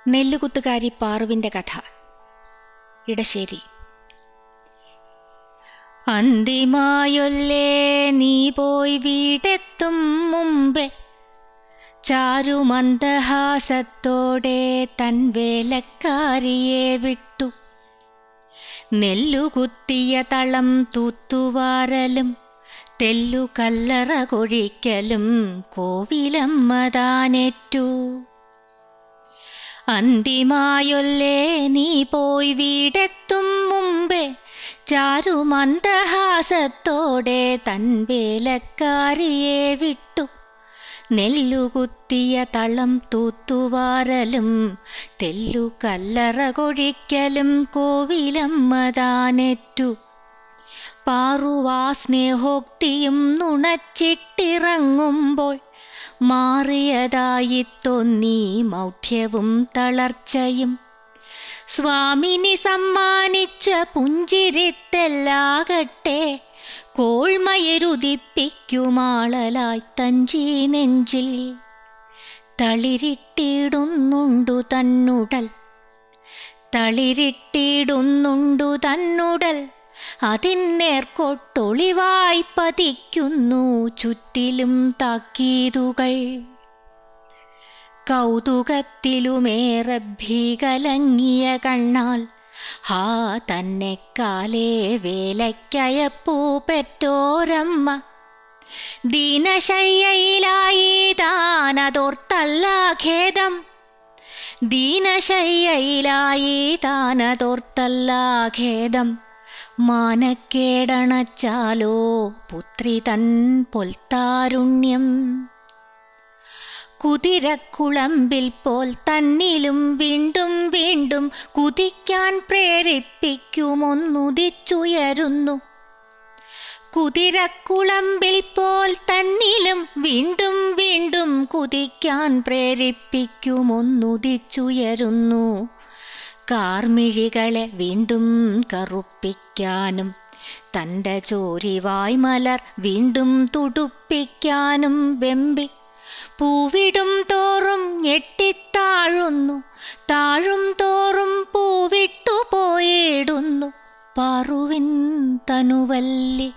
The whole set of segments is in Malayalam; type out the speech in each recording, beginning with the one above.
നെല്ലുകുത്തുകാരി പാറുവിന്റെ കഥ ഇടശ്ശേരി അന്തിമായൊല്ലേ നീ പോയി വീടെത്തും മുമ്പേ ചാരുമന്ദഹാസത്തോടെ തൻ വേലക്കാരിയെ വിട്ടു നെല്ലുകുത്തിയ തളം തൂത്തുവാരലും തെല്ലു കല്ലറ കൊഴിക്കലും കോവിലമ്മതാനേറ്റു അന്തിമായൊല്ലേ നീ പോയി വീടെത്തും മുമ്പേ ചാരുമന്ദഹാസത്തോടെ തൻ വേലക്കാരിയെ വിട്ടു നെല്ലുകുത്തിയ തളം തൂത്തുവാരലും തെല്ലു കല്ലറ കൊഴിക്കലും കോവിലമ്മതാനേറ്റു പാറുവാ സ്നേഹോക്തിയും നുണച്ചിട്ടിറങ്ങുമ്പോൾ മാറിയതായി തോന്നി മൗഢ്യവും തളർച്ചയും സ്വാമിനി സമ്മാനിച്ച പുഞ്ചിരിത്തെല്ലാകട്ടെ കോൾമയരുദിപ്പിക്കുമാളലായി തഞ്ചി നെഞ്ചിൽ തളിരിട്ടിടുന്നുണ്ടു തന്നുടൽ തളിരിട്ടിടുന്നുണ്ടു തന്നുടൽ അതിന്നേർക്കൊട്ടൊളിവായി പതിക്കുന്നു ചുറ്റിലും താക്കീതുകൾ കൗതുകത്തിലുമേറെ ഭീകലങ്ങിയ കണ്ണാൽ ഹാ തന്നെ കാലേ വേലയ്ക്കയപ്പൂ പെറ്റോരമ്മ ദീനശയ്യയിലായി താനതോർത്തല്ല ഖേദം ദീനശയ്യയിലായി താനതോർത്തല്ല ഖേദം മാനക്കേടണച്ചാലോ പുത്രി തൻ പൊൽത്താരുണ്യം കുതിരക്കുളമ്പിൽ പോൽ തന്നിലും വീണ്ടും വീണ്ടും കുതിക്കാൻ പ്രേരിപ്പിക്കുമൊന്നുദിച്ചുയരുന്നു കുതിരക്കുളമ്പിൽ പോൽ തന്നിലും വീണ്ടും വീണ്ടും കുതിക്കാൻ പ്രേരിപ്പിക്കുമൊന്നുദിച്ചുയരുന്നു കാർമിഴികളെ വീണ്ടും കറുപ്പിക്കാനും തൻ്റെ ചോരിവായ് മലർ വീണ്ടും തുടുപ്പിക്കാനും വെമ്പി പൂവിടും തോറും ഞെട്ടിത്താഴുന്നു താഴും തോറും പൂവിട്ടു പോയിടുന്നു പാറുവിൻ തനുവല്ലി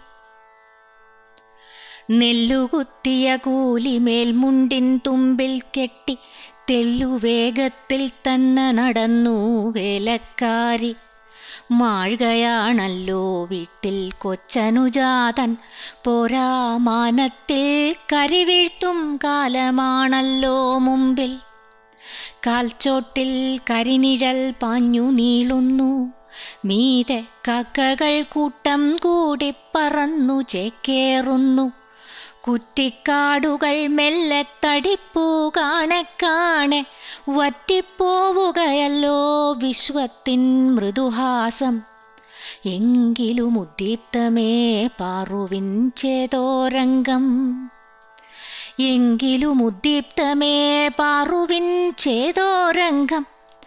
നെല്ലുകുത്തിയ കൂലിമേൽ മുണ്ടിൻ തുമ്പിൽ കെട്ടി തെല്ലുവേഗത്തിൽ തന്നെ നടന്നു വേലക്കാരി മാഴ്കയാണല്ലോ വീട്ടിൽ കൊച്ചനുജാതൻ പോരാ മാനത്തിൽ കരിവീഴ്ത്തും കാലമാണല്ലോ മുമ്പിൽ കാൽച്ചോട്ടിൽ കരിനിഴൽ പാഞ്ഞു നീളുന്നു മീതെ കക്കകൾ കൂട്ടം കൂടി പറന്നു ചേക്കേറുന്നു കുറ്റിക്കാടുകൾ മെല്ലെ തടിപ്പൂ കാണെ കാണെ വറ്റിപ്പോവുകയല്ലോ വിശ്വത്തിൻ മൃദുഹാസം എങ്കിലും ഉദ്ദീപ്തമേ പാറുവിൻ ചേതോരംഗം എങ്കിലും ഉദ്ദീപ്തമേ പാറുവിൻ ചേതോരംഗം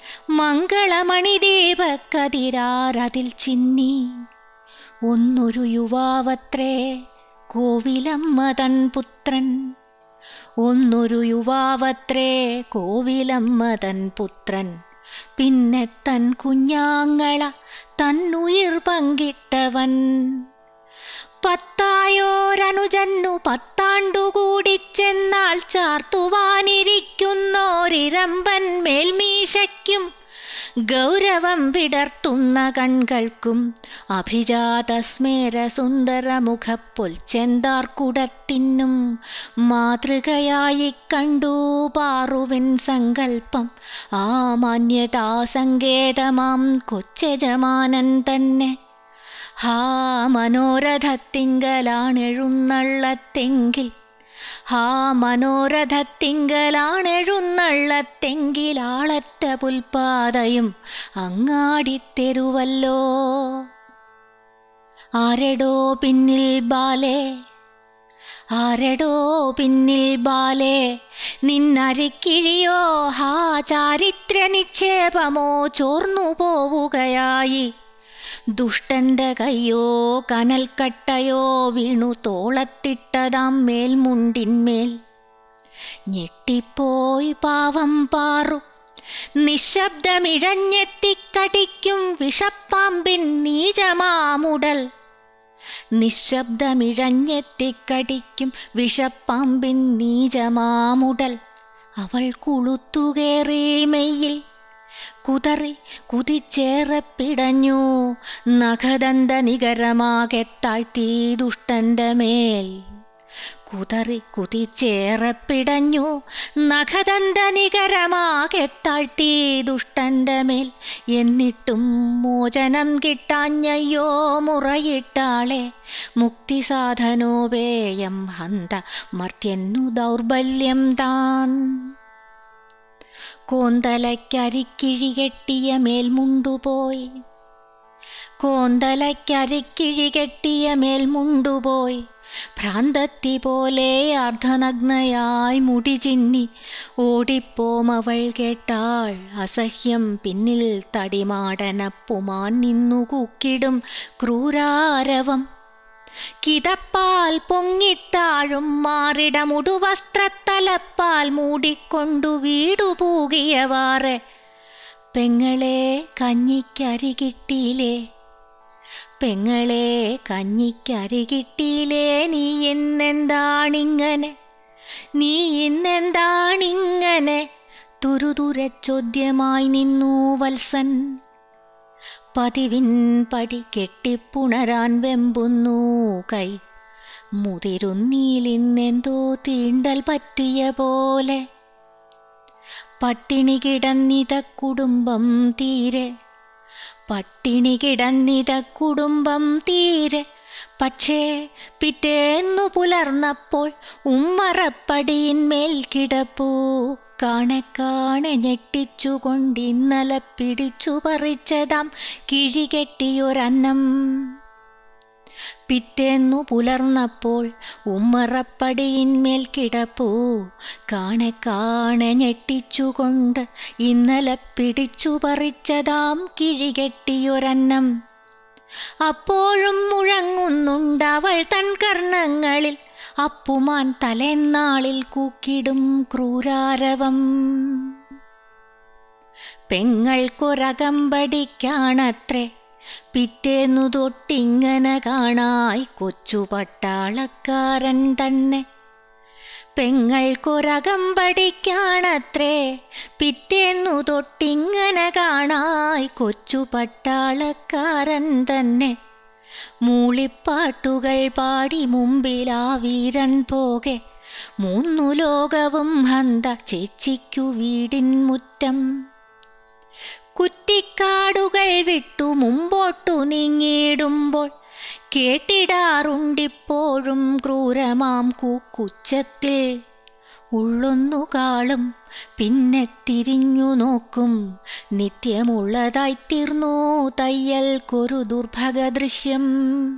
മംഗളമണിദീപക്കതിരാരതിൽ ചിന്നി ഒന്നൊരു യുവാവത്രേ കോവിലമ്മ തൻ പുത്രൻ ഒന്നൊരു യുവാവത്രേ കോവിലമ്മ തൻ പുത്രൻ പിന്നെ തൻ കുഞ്ഞാങ്ങള തന്നുയിർ പങ്കിട്ടവൻ പത്തായോരനുജന്നു പത്താണ്ടുകൂടി ചെന്നാൽ ചാർത്തുവാനിരിക്കുന്നോരിരമ്പൻ മേൽമീശയ്ക്കും ഗൗരവം വിടർത്തുന്ന കൺകൾക്കും അഭിജാത സ്മേര സുന്ദര മുഖപ്പൊൽ ചെന്താർക്കുടത്തിനും മാതൃകയായി കണ്ടു പാറുവിൻ സങ്കൽപ്പം ആ മാന്യതാ സങ്കേതമാം കൊച്ചജമാനൻ തന്നെ ഹാ മനോരഥത്തിങ്കലാണെഴുന്നള്ളത്തെങ്കിൽ ഹാ മനോരഥത്തിങ്കലാണെഴുന്നള്ളത്തെങ്കിൽ ആളറ്റ പുൽപ്പാതയും അങ്ങാടിത്തെരുവല്ലോ ആരടോ പിന്നിൽ ബാലേ ആരടോ പിന്നിൽ ബാലേ നിന്നരിക്കിഴിയോ ഹാ ചാരിത്ര നിക്ഷേപമോ ചോർന്നു പോവുകയായി ദുഷ്ടന്റെ കയ്യോ കനൽക്കട്ടയോ വീണു തോളത്തിട്ടതാം മേൽമുണ്ടിന്മേൽ ഞെട്ടിപ്പോയി പാവം പാറു നിശബ്ദമിഴഞ്ഞെത്തിക്കടിക്കും വിഷപ്പാമ്പിൻ നീചമാമുടൽ നിശബ്ദമിഴഞ്ഞെത്തിക്കടിക്കും വിഷപ്പാമ്പിൻ നീചമാമുടൽ അവൾ കുളുത്തുകേറി മെയ്യിൽ കുതറി കുതിച്ചേറെ പിടഞ്ഞു നഖദന്ത നികരമാകെ താഴ്ത്തി ദുഷ്ടന്റെ മേൽ കുതറി കുതിച്ചേറെ പിടഞ്ഞു നഖദന്ത നികരമാകെ താഴ്ത്തി ദുഷ്ടന്റെ മേൽ എന്നിട്ടും മോചനം കിട്ടാഞ്ഞയ്യോ മുറയിട്ടാളെ മുക്തി സാധനോപേയം ഹന്ത മർത്യന്നു ദൗർബല്യം താൻ കോന്തലയ്ക്കരിക്കിഴി കെട്ടിയ മേൽമുണ്ടുപോയി കോന്തലയ്ക്കരിക്കിഴി കെട്ടിയ മേൽമുണ്ടുപോയി ഭ്രാന്തത്തി പോലെ അർദ്ധനഗ്നയായി മുടി ചിന്നി ഓടിപ്പോമവൾ കേട്ടാൾ അസഹ്യം പിന്നിൽ തടിമാടനപ്പുമാൻ നിന്നു കൂക്കിടും ക്രൂരാരവം കിതപ്പാൽ പൊങ്ങിത്താഴും മാറിടമുടുവസ്ത്രത്തലപ്പാൽ മൂടിക്കൊണ്ടു വീടു പൂകിയവാറെ പെങ്ങളെ കഞ്ഞിക്കരികിട്ടിയിലേ പെങ്ങളെ കഞ്ഞിക്കരികിട്ടിയിലേ നീ ഇന്നെന്താണിങ്ങനെ നീ ഇന്നെന്താണിങ്ങനെ തുരുതുര ചോദ്യമായി നിന്നു വത്സൻ പതിവിൻ പടി കെട്ടിപ്പുണരാൻ വെമ്പുന്നു കൈ മുതിരുന്നീലിന്നെന്തോ തീണ്ടൽ പറ്റിയ പോലെ പട്ടിണി കിടന്നിത കുടുംബം തീരെ പട്ടിണി കിടന്നിത കുടുംബം തീരെ പക്ഷേ പിറ്റേന്നു പുലർന്നപ്പോൾ ഉമ്മറപ്പടിയിന്മേൽ കിടപ്പൂ കാണെ കാണെ ഞെട്ടിച്ചുകൊണ്ടിന്നലെ പിടിച്ചു പറിച്ചതാം കിഴികെട്ടിയൊരന്നം പിറ്റേന്നു പുലർന്നപ്പോൾ ഉമ്മറപ്പടിയിന്മേൽ കിടപ്പൂ കാണെ കാണെ ഞെട്ടിച്ചുകൊണ്ട് ഇന്നലെ പിടിച്ചു പറിച്ചതാം കിഴികെട്ടിയൊരന്നം അപ്പോഴും മുഴങ്ങുന്നുണ്ടവൾ തൻ കർണങ്ങളിൽ അപ്പുമാൻ തലേന്നാളിൽ കൂക്കിടും ക്രൂരാരവം പെങ്ങൾക്കൊരകമ്പടിക്കാണത്രേ പിറ്റേന്നു തൊട്ടിങ്ങനെ കാണായി കൊച്ചു പട്ടാളക്കാരൻ തന്നെ പെങ്ങൾക്കൊരകമ്പടിക്കാണത്രേ പിറ്റേന്നു തൊട്ടിങ്ങനെ കാണായി കൊച്ചു പട്ടാളക്കാരൻ തന്നെ മൂളിപ്പാട്ടുകൾ പാടി മുമ്പിലാ വീരൻ പോകെ മൂന്നു ലോകവും ഹന്ത ചേച്ചിക്കു വീടിൻ മുറ്റം കുറ്റിക്കാടുകൾ വിട്ടു മുമ്പോട്ടു നീങ്ങിയിടുമ്പോൾ കേട്ടിടാറുണ്ടിപ്പോഴും ക്രൂരമാം കൂക്കുച്ചത്തിൽ ഉള്ളൊന്നു കാളും പിന്നെ തിരിഞ്ഞു നോക്കും നിത്യമുള്ളതായിത്തീർന്നു തയ്യൽക്കൊരു ദുർഭഗ ദൃശ്യം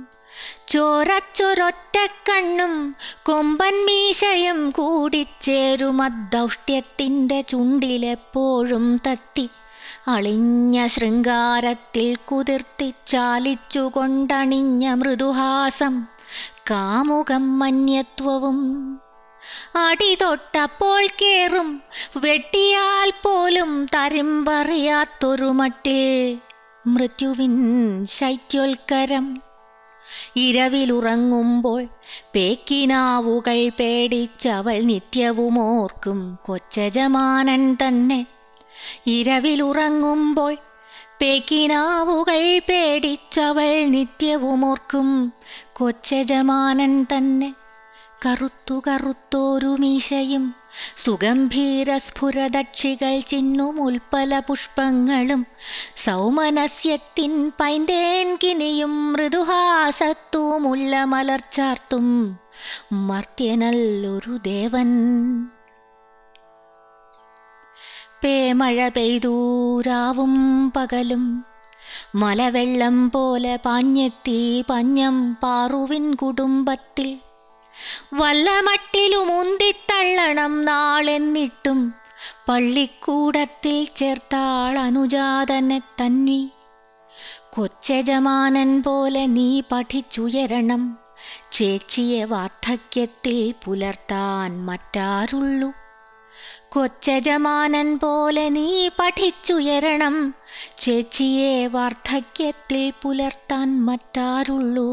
ചോരച്ചൊരൊറ്റക്കണ്ണും കൊമ്പൻ മീശയും കൂടിച്ചേരുമദ്ദൗഷ്ട്യത്തിൻ്റെ ചുണ്ടിലെപ്പോഴും തത്തി അളിഞ്ഞ ശൃംഗാരത്തിൽ കുതിർത്തിച്ചാലിച്ചുകൊണ്ടണിഞ്ഞ മൃദുഹാസം കാമുകം മന്യത്വവും അടി തൊട്ടപ്പോൾ കേറും വെട്ടിയാൽ പോലും തരിമ്പറിയാത്തൊരു മട്ടിൽ മൃത്യുവിൻ ശൈത്യോൽക്കരം ഇരവിലുറങ്ങുമ്പോൾ പേക്കിനാവുകൾ പേടിച്ചവൾ നിത്യവും ഓർക്കും കൊച്ചജമാനൻ തന്നെ ഇരവിലുറങ്ങുമ്പോൾ പേക്കിനാവുകൾ പേടിച്ചവൾ നിത്യവും ഓർക്കും കൊച്ചജമാനൻ തന്നെ കറുത്തു കറുത്തോരു മീശയും സുഗംഭീര സ്ഫുരദക്ഷികൾ ചിന്നും ഉൽപ്പല പുഷ്പങ്ങളും സൗമനസ്യത്തിൻ പൈന്തേൻ കിനിയും മൃദുഹാസത്തുമുല്ല മലർച്ചാർത്തും മർത്യനല്ലൊരു ദേവൻ പേമഴ പെയ്തൂരാവും പകലും മലവെള്ളം പോലെ പാഞ്ഞെത്തി പഞ്ഞം പാറുവിൻ കുടുംബത്തിൽ വല്ല മട്ടിലും ഉന്തിത്തള്ളണം നാളെന്നിട്ടും പള്ളിക്കൂടത്തിൽ ചേർത്താൾ അനുജാതനെ തന്വി കൊച്ചജമാനൻ പോലെ നീ പഠിച്ചുയരണം ചേച്ചിയെ വാർദ്ധക്യത്തിൽ പുലർത്താൻ മറ്റാരുള്ളൂ കൊച്ചജമാനൻ പോലെ നീ പഠിച്ചുയരണം ചേച്ചിയെ വാർദ്ധക്യത്തിൽ പുലർത്താൻ മറ്റാരുള്ളൂ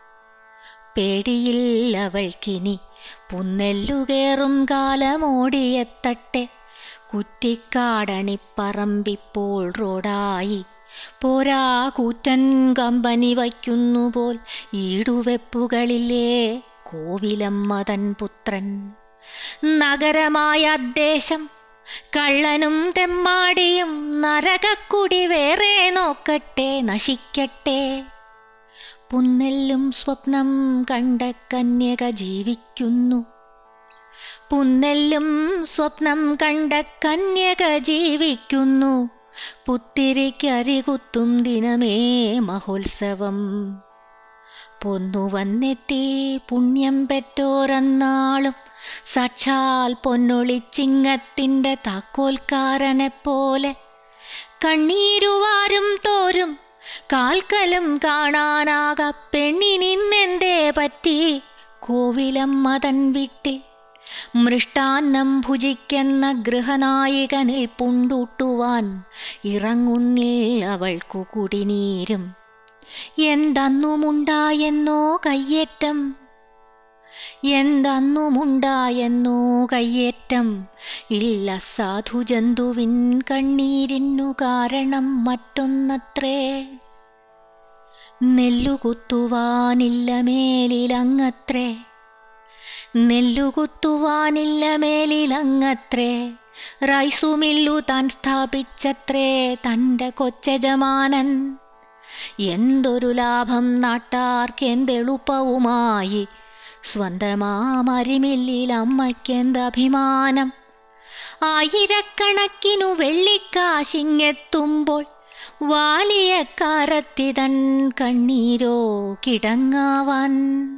പേടിയിൽ അവൾക്കിനി പുന്നെല്ലുകേറും കാലമോടിയെത്തട്ടെ കുറ്റിക്കാടണിപ്പറമ്പിപ്പോൾ റോഡായി പോരാ കൂറ്റൻ കമ്പനി വയ്ക്കുന്നുപോൽ ഈടുവെപ്പുകളില്ലേ കോവിലമ്മ തൻ പുത്രൻ നഗരമായ ദേശം കള്ളനും തെമ്മാടിയും നരകക്കുടി വേറെ നോക്കട്ടെ നശിക്കട്ടെ പുന്നെല്ലും സ്വപ്നം കണ്ട കന്യക ജീവിക്കുന്നു പുന്നെല്ലും സ്വപ്നം കണ്ട കന്യക ജീവിക്കുന്നു പുത്തിരിക്കരികുത്തും ദിനമേ മഹോത്സവം പൊന്നുവന്നെത്തി പുണ്യം പെറ്റോരെന്നാളും സാക്ഷാൽ പൊന്നൊളിച്ചിങ്ങത്തിൻ്റെ താക്കോൽക്കാരനെ പോലെ കണ്ണീരുവാരും തോരും കാൽക്കലും കാണാനാക പെണ്ണിനിന്നെന്തേ പറ്റി കോവിലമ്മ തൻ വീട്ടിൽ മൃഷ്ടാന്നം ഭുജിക്കുന്ന ഗൃഹനായകനിൽ പുണ്ടൂട്ടുവാൻ ഇറങ്ങുന്നിൽ അവൾക്കു കുടിനീരും എന്തന്നുമുണ്ടായെന്നോ കയ്യേറ്റം എന്തന്നുമുണ്ടായെന്നോ കയ്യേറ്റം ഇല്ല സാധുജന്തുവിൻ കണ്ണീരിനു കാരണം മറ്റൊന്നത്രേ നെല്ലുകുത്തുവാനില്ല മേലിലങ്ങത്രേ നെല്ലുകുത്തുവാനില്ല മേലിലങ്ങത്രേ റൈസുമില്ലു താൻ സ്ഥാപിച്ചത്രേ തൻ്റെ കൊച്ചജമാനൻ എന്തൊരു ലാഭം നാട്ടാർക്കെന്തെളുപ്പവുമായി സ്വന്തമാമരിമില്ലിൽ അമ്മയ്ക്കെന്തഭിമാനം ആയിരക്കണക്കിനു വെള്ളിക്കാശിങ്ങെത്തുമ്പോൾ വാലിയ കാരത്തിതൻ കണ്ണീരോ കിടങ്ങാവാൻ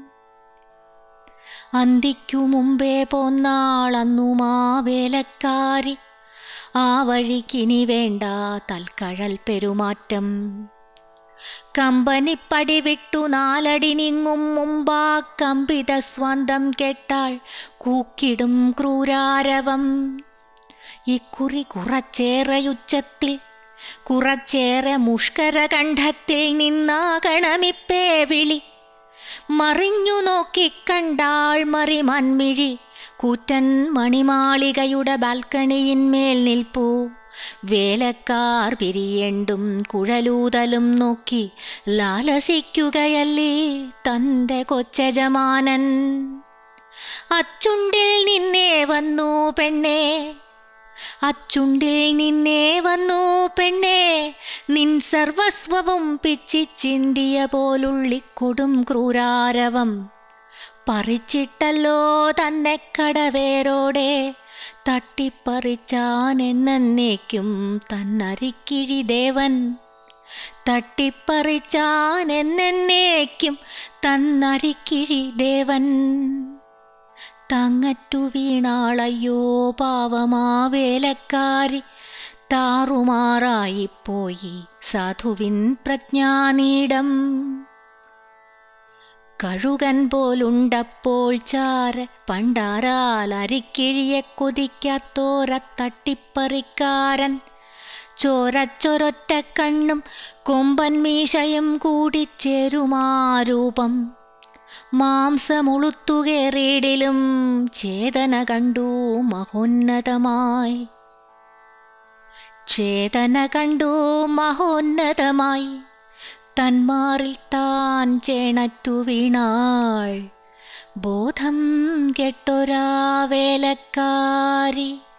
അന്തിക്കു മുമ്പേ പോന്നാളന്നുമാ വേലക്കാരി ആ വഴിക്കിനി വേണ്ട തൽക്കഴൽ പെരുമാറ്റം കമ്പനിപ്പടി വിട്ടു നാലടി നീങ്ങും മുമ്പാ കമ്പിത സ്വാന്തം കേട്ടാൾ കൂക്കിടും ക്രൂരാരവം ഇക്കുറി കുറച്ചേറെയുച്ചത്തിൽ കുറച്ചേറെ മുഷ്കര കണ്ഠത്തിൽ നിന്നാകണമിപ്പേ വിളി മറിഞ്ഞു നോക്കിക്കണ്ടാൾ മറി മൺമിഴി കൂറ്റൻ മണിമാളികയുടെ ബാൽക്കണിയിന്മേൽ നിൽപ്പൂ വേലക്കാർ പിരിയണ്ടും കുഴലൂതലും നോക്കി ലാലസിക്കുകയല്ലേ തൻ്റെ കൊച്ചജമാനൻ അച്ചുണ്ടിൽ നിന്നേ വന്നു പെണ്ണേ അച്ചുണ്ടിൽ നിന്നേ വന്നു പെണ്ണേ നിൻ സർവസ്വവും പിച്ചിച്ചിന്തിയ പോലുള്ളിക്കൊടും ക്രൂരാരവം പറിച്ചിട്ടല്ലോ തന്നെ കടവേരോടെ തട്ടിപ്പറിച്ചാൻ എന്നേക്കും തന്നരിക്കിഴി ദേവൻ തട്ടിപ്പറിച്ചാൻ എന്നേക്കും തന്നരിക്കിഴി ദേവൻ തങ്ങറ്റു വീണാളയ്യോ പാവമാ വേലക്കാരി താറുമാറായിപ്പോയി സാധുവിൻ പ്രജ്ഞാനീടം കഴുകൻ പോലുണ്ടപ്പോൾ ചാര പണ്ടാരാൽ അരിക്കിഴിയെ കൊതിക്കാത്തോര തട്ടിപ്പറിക്കാരൻ ചോരച്ചൊരൊറ്റ കണ്ണും കൊമ്പൻ മീശയും കൂടിച്ചേരുമാരൂപം മാംസമുളുത്തുകേറിയിടിലും ചേതന കണ്ടു മഹോന്നതമായി ചേതന കണ്ടു മഹോന്നതമായി തന്മാറിൽ താൻ ചേണറ്റു വീണാൾ ബോധം കെട്ടൊരാ വേലക്കാരി